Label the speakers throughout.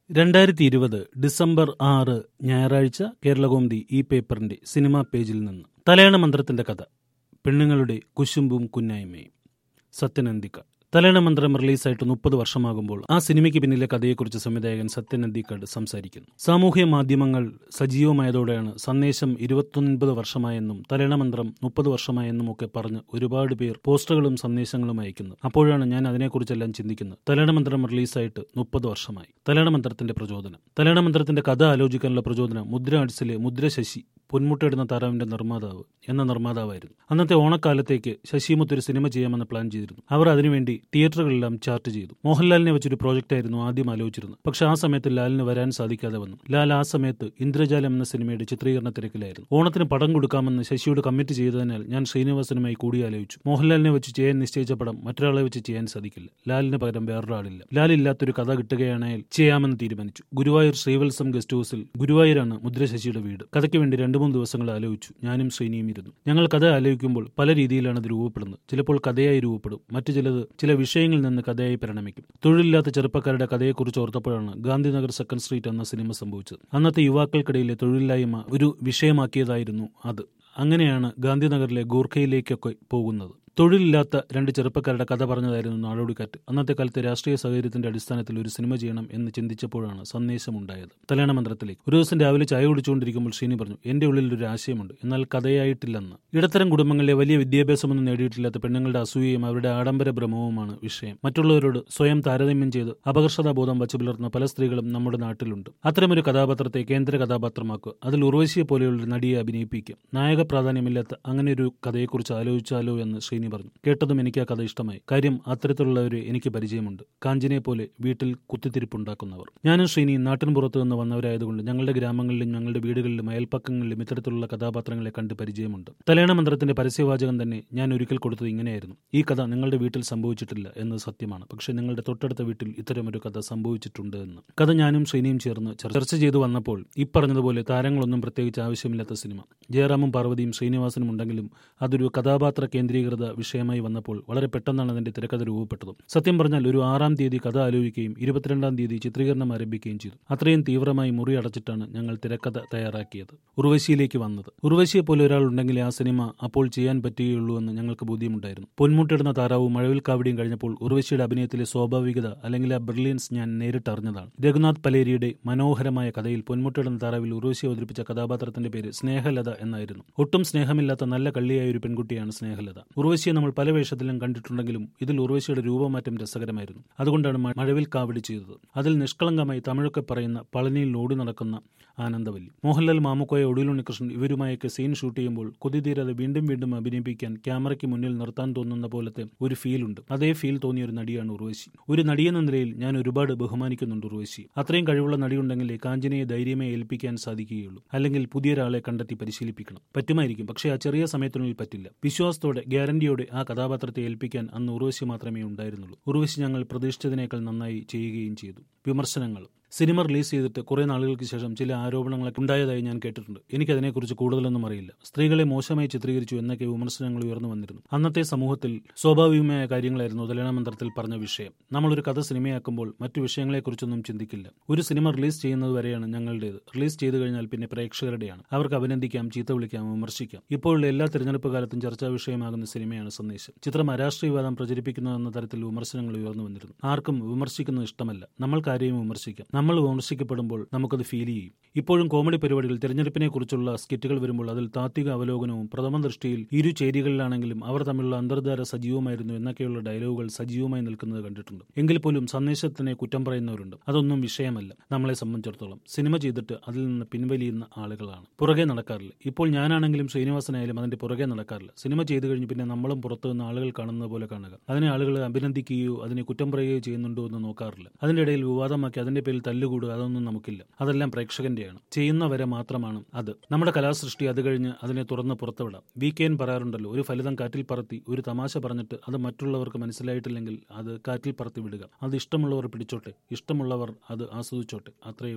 Speaker 1: രണ്ടായിരത്തി ഇരുപത് ഡിസംബർ ആറ് ഞായറാഴ്ച കേരളകൗമുദി ഈ പേപ്പറിന്റെ സിനിമാ പേജിൽ നിന്ന് തലയണ മന്ത്രത്തിന്റെ കഥ പെണ്ണുങ്ങളുടെ കുശുമ്പും കുന്നായ്മയും സത്യനന്ദിക്ക തലയണ മന്ത്രം റിലീസായിട്ട് മുപ്പത് വർഷമാകുമ്പോൾ ആ സിനിമയ്ക്ക് പിന്നിലെ കഥയെക്കുറിച്ച് സംവിധായകൻ സത്യനന്ദിക്കാട് സംസാരിക്കുന്നു സാമൂഹ്യ മാധ്യമങ്ങൾ സജീവമായതോടെയാണ് സന്ദേശം ഇരുപത്തൊൻപത് വർഷമായെന്നും തലയണ മന്ത്രം മുപ്പത് വർഷമായെന്നും ഒക്കെ പറഞ്ഞ് ഒരുപാട് പേർ പോസ്റ്ററുകളും സന്ദേശങ്ങളും അയക്കുന്നത് അപ്പോഴാണ് ഞാൻ അതിനെക്കുറിച്ചെല്ലാം ചിന്തിക്കുന്നത് തലയണ മന്ത്രം റിലീസായിട്ട് മുപ്പത് വർഷമായി തലയണ മന്ത്രത്തിന്റെ പ്രചോദനം തലയണ മന്ത്രത്തിന്റെ കഥ ആലോചിക്കാനുള്ള പ്രചോദനം മുദ്ര ആർട്സിലെ മുദ്ര ശശി പൊന്മുട്ടയിടുന്ന താറാവിന്റെ നിർമ്മാതാവ് എന്ന നിർമ്മാതാവായിരുന്നു അന്നത്തെ ഓണക്കാലത്തേക്ക് ശശിമുത്ത് ഒരു സിനിമ ചെയ്യാമെന്ന് പ്ലാൻ ചെയ്തിരുന്നു അവർ അതിനുവേണ്ടി തിയേറ്ററുകളെല്ലാം ചാർട്ട് ചെയ്തു മോഹൻലാലിനെ വെച്ചൊരു പ്രോജക്റ്റായിരുന്നു ആദ്യം ആലോചിച്ചിരുന്നത് പക്ഷെ ആ സമയത്ത് ലാലിന് വരാൻ സാധിക്കാതെ വന്നു ലാൽ ആ സമയത്ത് ഇന്ദ്രജാലം എന്ന സിനിമയുടെ ചിത്രീകരണ തിരക്കിലായിരുന്നു ഓണത്തിന് പടം കൊടുക്കാമെന്ന് ശശിയോട് കമ്മിറ്റ് ചെയ്തതിനാൽ ഞാൻ ശ്രീനിവാസനുമായി കൂടിയാലോചിച്ചു മോഹൻലാലിനെ വെച്ച് ചെയ്യാൻ നിശ്ചയിച്ച പടം മറ്റൊരാളെ വെച്ച് ചെയ്യാൻ സാധിക്കില്ല ലാലിന് പകരം വേറൊരാളില്ല ലാലില്ലാത്തൊരു കഥ കിട്ടുകയാണെങ്കിൽ ചെയ്യാമെന്ന് തീരുമാനിച്ചു ഗുരുവായൂർ ശ്രീവത്സം ഗസ്റ്റ് ഹൌസിൽ ഗുരുവായൂരാണ് മുദ്ര ശശിയുടെ വീട് കഥയ്ക്ക് വേണ്ടി രണ്ടു മൂന്ന് ദിവസങ്ങൾ ആലോചിച്ചു ഞാനും ശ്രീനിയും ഇരുന്നു ഞങ്ങൾ കഥ ആലോചിക്കുമ്പോൾ പല രീതിയിലാണ് അത് രൂപപ്പെടുന്നത് ചിലപ്പോൾ കഥയായി രൂപപ്പെടും മറ്റു ചിലത് ചില വിഷയങ്ങളിൽ നിന്ന് കഥയായി പരിണമിക്കും തൊഴിലില്ലാത്ത ചെറുപ്പക്കാരുടെ കഥയെക്കുറിച്ച് ഓർത്തപ്പോഴാണ് ഗാന്ധിനഗർ സെക്കൻഡ് സ്ട്രീറ്റ് എന്ന സിനിമ സംഭവിച്ചത് അന്നത്തെ യുവാക്കൾക്കിടയിലെ തൊഴിലില്ലായ്മ ഒരു വിഷയമാക്കിയതായിരുന്നു അത് അങ്ങനെയാണ് ഗാന്ധിനഗറിലെ ഗൂർഖയിലേക്കൊക്കെ പോകുന്നത് തൊഴിലില്ലാത്ത രണ്ട് ചെറുപ്പക്കാരുടെ കഥ പറഞ്ഞതായിരുന്നു നാടോടിക്കാറ്റ് അന്നത്തെ കാലത്തെ രാഷ്ട്രീയ സൗകര്യത്തിന്റെ അടിസ്ഥാനത്തിൽ ഒരു സിനിമ ചെയ്യണം എന്ന് ചിന്തിച്ചപ്പോഴാണ് സന്ദേശമുണ്ടായത് കല്യാണ മന്ത്രത്തിലേക്ക് ഒരു ദിവസം രാവിലെ ചായ കുടിച്ചുകൊണ്ടിരിക്കുമ്പോൾ ഷീനി പറഞ്ഞു എന്റെ ഉള്ളിൽ ഒരു ആശയമുണ്ട് എന്നാൽ കഥയായിട്ടില്ലെന്ന് ഇടത്തരം കുടുംബങ്ങളിലെ വലിയ വിദ്യാഭ്യാസമൊന്നും നേടിയിട്ടില്ലാത്ത പെണ്ണുങ്ങളുടെ അസൂയയും അവരുടെ ആഡംബര ഭ്രമവുമാണ് വിഷയം മറ്റുള്ളവരോട് സ്വയം താരതമ്യം ചെയ്ത് അപകർഷതാബോധം വച്ചു പുലർത്തുന്ന പല സ്ത്രീകളും നമ്മുടെ നാട്ടിലുണ്ട് അത്തരമൊരു കഥാപാത്രത്തെ കേന്ദ്ര കഥാപാത്രമാക്കുക അതിൽ ഉർവശിയെ പോലെയുള്ള ഒരു നടിയെ അഭിനയിപ്പിക്കുക നായക പ്രാധാന്യമില്ലാത്ത അങ്ങനെ ഒരു കഥയെക്കുറിച്ച് ആലോചിച്ചാലോ എന്ന് ശ്രീനി പറഞ്ഞു കേട്ടതും എനിക്ക് ആ കഥ ഇഷ്ടമായി കാര്യം അത്തരത്തിലുള്ളവരെ എനിക്ക് പരിചയമുണ്ട് കാഞ്ചിനെ പോലെ വീട്ടിൽ കുത്തിത്തിരിപ്പുണ്ടാക്കുന്നവർ ഞാനും ശ്രീനിയും നാട്ടിൻ പുറത്തു നിന്ന് വന്നവരായതുകൊണ്ട് ഞങ്ങളുടെ ഗ്രാമങ്ങളിലും ഞങ്ങളുടെ വീടുകളിലും അയൽപ്പക്കങ്ങളിലും ഇത്തരത്തിലുള്ള കഥാപാത്രങ്ങളെ കണ്ട് പരിചയമുണ്ട് തലേണ മന്ത്രത്തിന്റെ പരസ്യവാചകം തന്നെ ഞാൻ ഒരിക്കൽ കൊടുത്തത് ഇങ്ങനെയായിരുന്നു ഈ കഥ നിങ്ങളുടെ വീട്ടിൽ സംഭവിച്ചിട്ടില്ല എന്നത് സത്യമാണ് പക്ഷേ നിങ്ങളുടെ തൊട്ടടുത്ത വീട്ടിൽ ഇത്തരമൊരു കഥ സംഭവിച്ചിട്ടുണ്ട് എന്ന് കഥ ഞാനും ശ്രീനിയും ചേർന്ന് ചർച്ച ചെയ്തു വന്നപ്പോൾ ഈ പറഞ്ഞതുപോലെ താരങ്ങളൊന്നും പ്രത്യേകിച്ച് ആവശ്യമില്ലാത്ത സിനിമ ജയറാമും പാർവതിയും ശ്രീനിവാസനും ഉണ്ടെങ്കിലും അതൊരു കഥാപാത്ര കേന്ദ്രീകൃത വിഷയമായി വന്നപ്പോൾ വളരെ പെട്ടെന്നാണ് അതിന്റെ തിരക്കഥ രൂപപ്പെട്ടത് സത്യം പറഞ്ഞാൽ ഒരു ആറാം തീയതി കഥ ആലോചിക്കുകയും ഇരുപത്തിരണ്ടാം തീയതി ചിത്രീകരണം ആരംഭിക്കുകയും ചെയ്തു അത്രയും തീവ്രമായി മുറി അടച്ചിട്ടാണ് ഞങ്ങൾ തിരക്കഥ തയ്യാറാക്കിയത് ഉർവശിയിലേക്ക് വന്നത് ഉർവശിയെ പോലെ ഒരാൾ ഉണ്ടെങ്കിൽ ആ സിനിമ അപ്പോൾ ചെയ്യാൻ പറ്റുകയുള്ളൂ എന്ന് ഞങ്ങൾക്ക് ബോധ്യമുണ്ടായിരുന്നു പൊന്മുട്ടിടുന്ന താറാവും മഴവിൽ കാവടിയും കഴിഞ്ഞപ്പോൾ ഉർവശിയുടെ അഭിനയത്തിലെ സ്വാഭാവികത അല്ലെങ്കിൽ ആ ബ്രില്യൻസ് ഞാൻ നേരിട്ടറിഞ്ഞതാണ് രഘുനാഥ് പലേരിയുടെ മനോഹരമായ കഥയിൽ പൊന്മുട്ടിടുന്ന താറാവിൽ ഉർവശി അവതരിപ്പിച്ച കഥാപാത്രത്തിന്റെ പേര് സ്നേഹലത എന്നായിരുന്നു ഒട്ടും സ്നേഹമില്ലാത്ത നല്ല കള്ളിയായ ഒരു പെൺകുട്ടിയാണ് സ്നേഹലത ഉർവശിയെ നമ്മൾ പല വേഷത്തിലും കണ്ടിട്ടുണ്ടെങ്കിലും ഇതിൽ ഉർവശിയുടെ രൂപമാറ്റം രസകരമായിരുന്നു അതുകൊണ്ടാണ് മഴവിൽ കാവടി ചെയ്തത് അതിൽ നിഷ്കളങ്കമായി തമിഴൊക്കെ പറയുന്ന പളനിയിൽ ഓടി നടക്കുന്ന ആനന്ദവല്ലി മോഹൻലാൽ മാമുക്കോയ ഒടുവിലുണ്ണികൃഷ്ണൻ ഇവരുമായൊക്കെ സീൻ ഷൂട്ട് ചെയ്യുമ്പോൾ കൊതി തീരാതെ വീണ്ടും വീണ്ടും അഭിനയിപ്പിക്കാൻ ക്യാമറയ്ക്ക് മുന്നിൽ നിർത്താൻ തോന്നുന്ന പോലത്തെ ഒരു ഫീൽ ഉണ്ട് അതേ ഫീൽ തോന്നിയ ഒരു നടിയാണ് ഉർവശി ഒരു നടിയെന്ന നിലയിൽ ഞാൻ ഒരുപാട് ബഹുമാനിക്കുന്നുണ്ട് ഉർവശി അത്രയും കഴിവുള്ള നടിയുണ്ടെങ്കിലേ കാഞ്ചനയെ ധൈര്യമേ ഏൽപ്പിക്കാൻ സാധിക്കുകയുള്ളൂ അല്ലെങ്കിൽ പുതിയൊരാളെ കണ്ടെത്തി പരിശീലിപ്പിക്കണം പറ്റുമായിരിക്കും പക്ഷേ ആ ചെറിയ സമയത്തിനുള്ളിൽ പറ്റില്ല വിശ്വാസത്തോടെ ഗ്യാരണ്ടിയോടെ ആ കഥാപാത്രത്തെ ഏൽപ്പിക്കാൻ അന്ന് ഉർവശി മാത്രമേ ഉണ്ടായിരുന്നുള്ളൂ ഉർവശി ഞങ്ങൾ പ്രതീക്ഷിച്ചതിനേക്കാൾ നന്നായി ചെയ്യുകയും ചെയ്തു വിമർശനങ്ങൾ സിനിമ റിലീസ് ചെയ്തിട്ട് കുറെ നാളുകൾക്ക് ശേഷം ചില ആരോപണങ്ങളൊക്കെ ഉണ്ടായതായി ഞാൻ കേട്ടിട്ടുണ്ട് എനിക്കതിനെക്കുറിച്ച് കൂടുതലൊന്നും അറിയില്ല സ്ത്രീകളെ മോശമായി ചിത്രീകരിച്ചു എന്നൊക്കെ വിമർശനങ്ങൾ ഉയർന്നു വന്നിരുന്നു അന്നത്തെ സമൂഹത്തിൽ സ്വാഭാവികമായ കാര്യങ്ങളായിരുന്നു ഉദലന മന്ത്രത്തിൽ പറഞ്ഞ വിഷയം നമ്മളൊരു കഥ സിനിമയാക്കുമ്പോൾ മറ്റു വിഷയങ്ങളെക്കുറിച്ചൊന്നും ചിന്തിക്കില്ല ഒരു സിനിമ റിലീസ് ചെയ്യുന്നത് വരെയാണ് ഞങ്ങളുടേത് റിലീസ് ചെയ്തു കഴിഞ്ഞാൽ പിന്നെ പ്രേക്ഷകരുടെയാണ് അവർക്ക് അഭിനന്ദിക്കാം ചീത്ത വിളിക്കാം വിമർശിക്കാം ഇപ്പോഴുള്ള എല്ലാ തിരഞ്ഞെടുപ്പ് കാലത്തും ചർച്ചാ വിഷയമാകുന്ന സിനിമയാണ് സന്ദേശം ചിത്രം അരാഷ്ട്രീയവാദം പ്രചരിപ്പിക്കുന്നു എന്ന തരത്തിൽ വിമർശനങ്ങൾ ഉയർന്നു വന്നിരുന്നു ആർക്കും വിമർശിക്കുന്നത് ഇഷ്ടമല്ല നമ്മൾക്ക് ആരെയും വിമർശിക്കാം നമ്മൾ വിമർശിക്കപ്പെടുമ്പോൾ നമുക്കത് ഫീൽ ചെയ്യും ഇപ്പോഴും കോമഡി പരിപാടികൾ തിരഞ്ഞെടുപ്പിനെ കുറിച്ചുള്ള സ്കിറ്റുകൾ വരുമ്പോൾ അതിൽ താത്വിക അവലോകനവും പ്രഥമ ദൃഷ്ടിയിൽ ഇരു ചേരികളിലാണെങ്കിലും അവർ തമ്മിലുള്ള അന്തർധാര സജീവമായിരുന്നു എന്നൊക്കെയുള്ള ഡയലോഗുകൾ സജീവമായി നിൽക്കുന്നത് കണ്ടിട്ടുണ്ട് എങ്കിൽ പോലും സന്ദേശത്തിനെ കുറ്റം പറയുന്നവരുണ്ട് അതൊന്നും വിഷയമല്ല നമ്മളെ സംബന്ധിച്ചിടത്തോളം സിനിമ ചെയ്തിട്ട് അതിൽ നിന്ന് പിൻവലിയുന്ന ആളുകളാണ് പുറകെ നടക്കാറില്ല ഇപ്പോൾ ഞാനാണെങ്കിലും ശ്രീനിവാസനായാലും അതിന്റെ പുറകെ നടക്കാറില്ല സിനിമ ചെയ്തു കഴിഞ്ഞ് പിന്നെ നമ്മളും പുറത്തു നിന്ന് ആളുകൾ കാണുന്നത് പോലെ കാണുക അതിനെ ആളുകൾ അഭിനന്ദിക്കുകയോ അതിനെ കുറ്റം പറയുകയോ ചെയ്യുന്നുണ്ടോ എന്ന് നോക്കാറില്ല അതിന്റെ ഇടയിൽ വിവാദമാക്കി അതിന്റെ പേരിൽ തല്ലുകൂടുക അതൊന്നും നമുക്കില്ല അതെല്ലാം പ്രേക്ഷകന്റെയാണ് ചെയ്യുന്നവരെ മാത്രമാണ് അത് നമ്മുടെ കലാസൃഷ്ടി അത് കഴിഞ്ഞ് അതിനെ തുറന്ന് പുറത്തുവിടാം വി കെ എൻ പറയാറുണ്ടല്ലോ ഒരു ഫലിതം കാറ്റിൽ പറത്തി ഒരു തമാശ പറഞ്ഞിട്ട് അത് മറ്റുള്ളവർക്ക് മനസ്സിലായിട്ടില്ലെങ്കിൽ അത് കാറ്റിൽ പറത്തി വിടുക അത് ഇഷ്ടമുള്ളവർ പിടിച്ചോട്ടെ ഇഷ്ടമുള്ളവർ അത് ആസ്വദിച്ചോട്ടെ അത്രയേ ഉള്ളൂ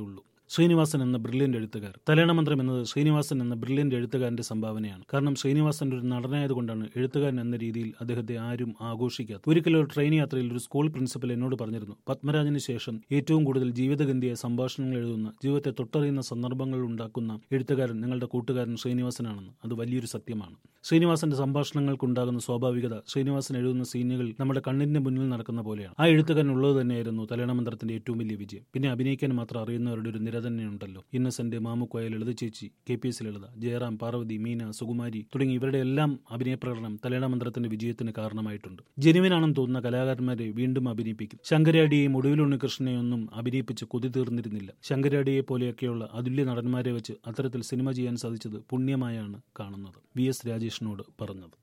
Speaker 1: ശ്രീനിവാസൻ എന്ന ബ്രില്യന്റ് എഴുത്തുകാരൻ തലേണ മന്ത്രം എന്നത് ശ്രീനിവാസൻ എന്ന ബ്രില്യന്റ് എഴുത്തുകാരന്റെ സംഭാവനയാണ് കാരണം ശ്രീനിവാസൻ ഒരു നടനായതുകൊണ്ടാണ് എഴുത്തുകാരൻ എന്ന രീതിയിൽ അദ്ദേഹത്തെ ആരും ആഘോഷിക്കാത്തത് ഒരിക്കലും ഒരു ട്രെയിൻ യാത്രയിൽ ഒരു സ്കൂൾ പ്രിൻസിപ്പൽ എന്നോട് പറഞ്ഞിരുന്നു പത്മരാജന് ശേഷം ഏറ്റവും കൂടുതൽ ജീവിതഗന്ധിയായ സംഭാഷണങ്ങൾ എഴുതുന്ന ജീവിതത്തെ തൊട്ടറിയുന്ന സന്ദർഭങ്ങൾ ഉണ്ടാക്കുന്ന എഴുത്തുകാരൻ നിങ്ങളുടെ കൂട്ടുകാരൻ ശ്രീനിവാസനാണെന്ന് അത് വലിയൊരു സത്യമാണ് ശ്രീനിവാസന്റെ സംഭാഷണങ്ങൾക്കുണ്ടാകുന്ന സ്വാഭാവികത ശ്രീനിവാസൻ എഴുതുന്ന സീനുകൾ നമ്മുടെ കണ്ണിന്റെ മുന്നിൽ നടക്കുന്ന പോലെയാണ് ആ എഴുത്തുകാരൻ ഉള്ളത് തന്നെയായിരുന്നു തലേണ മന്ത്രത്തിന്റെ ഏറ്റവും വലിയ വിജയം പിന്നെ അഭിനയിക്കാൻ മാത്രം അറിയുന്നവരുടെ ഒരു നിര തന്നെയുണ്ടല്ലോ ഇന്നസെന്റ് മാമുക്കോയ ലളിത ചേച്ചി കെ പി എസ് ലളിത ജയറാം പാർവതി മീന സുകുമാരി തുടങ്ങി ഇവരുടെ എല്ലാം അഭിനയ പ്രകടനം തലേണ മന്ത്രത്തിന്റെ വിജയത്തിന് കാരണമായിട്ടുണ്ട് ജെനുവിനാണെന്ന് തോന്നുന്ന കലാകാരന്മാരെ വീണ്ടും അഭിനയിപ്പിക്കും ശങ്കരാടിയെയും ഒടുവിൽ ഉണ്ണികൃഷ്ണനെയും ഒന്നും അഭിനയിപ്പിച്ച് കൊതി തീർന്നിരുന്നില്ല ശങ്കരാടിയെ പോലെയൊക്കെയുള്ള അതുല്യ നടന്മാരെ വെച്ച് അത്തരത്തിൽ സിനിമ ചെയ്യാൻ സാധിച്ചത് പുണ്യമായാണ് കാണുന്നത് വി എസ് രാജേഷിനോട് പറഞ്ഞത്